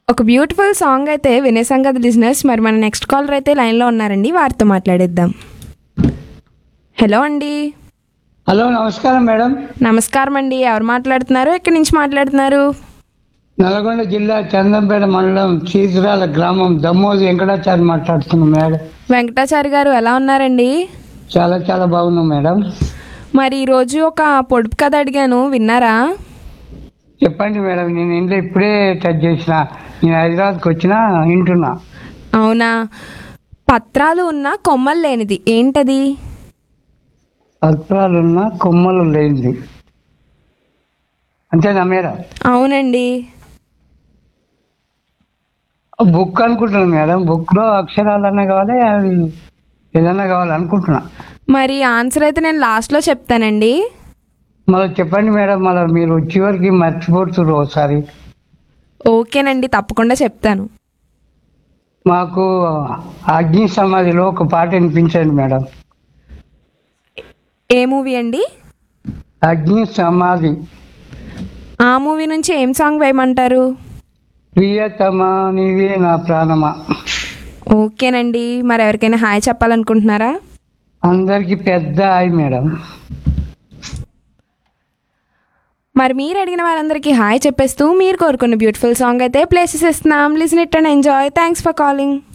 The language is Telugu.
ఒక బ్యూటిఫుల్ సాంగ్ అయితే వినేసాం కదా లిజినెస్ మరి మన నెక్స్ట్ కాలర్ అయితే లైన్లో ఉన్నారండి వారితో మాట్లాడేద్దాం హలో అండి హలో నమస్కారం మేడం నమస్కారం అండి ఎవరు మాట్లాడుతున్నారు ఎక్కడి నుంచి మాట్లాడుతున్నారు నల్గొండ జిల్లా చందంపేట మండలం చీజరాల గ్రామం దమ్మోజు వెంకటాచారి మాట్లాడుతున్నాం మేడం వెంకటాచారి గారు ఎలా ఉన్నారండి చాలా చాలా బాగున్నాం మేడం మరి ఈరోజు ఒక పొడుపు కథ అడిగాను విన్నారా చెప్పండి మేడం నేను ఇంట్లో ఇప్పుడే టచ్ చేసిన నేను హైదరాబాద్కి వచ్చినా వింటున్నా అవునా పత్రాలు ఉన్న కొమ్మలు లేనిది ఏంటది పత్రాలున్న కొమ్మలు లేనిది అంతేనా మేడం అవునండి బుక్ అనుకుంటున్నాను మేడం బుక్లో అక్షరాలన్నా కావాలి అవి ఏదన్నా కావాలి అనుకుంటున్నా మరి ఆన్సర్ అయితే నేను లాస్ట్లో చెప్తానండి మళ్ళీ చెప్పండి మేడం మళ్ళీ మీరు చివరికి మర్చిపోతున్నారు ఒకసారి ఓకేనండి తప్పకుండా చెప్తాను మాకు అగ్ని సమాధిలో ఒక పాట వినిపించండి మేడం ఏ మూవీ అండి అగ్ని సమాధి ఆ మూవీ నుంచి ఏం సాంగ్ వేయమంటారు ప్రియతమా నీవే నా ప్రాణమా ఓకేనండి మరి ఎవరికైనా హాయ్ చెప్పాలనుకుంటున్నారా అందరికి పెద్ద హాయ్ మేడం మరి మీరు అడిగిన వారందరికీ హాయ్ చెప్పేస్తూ మీరు కోరుకున్న బ్యూటిఫుల్ సాంగ్ అయితే ప్లేసెస్ ఇస్తున్నాం listen it and enjoy thanks for calling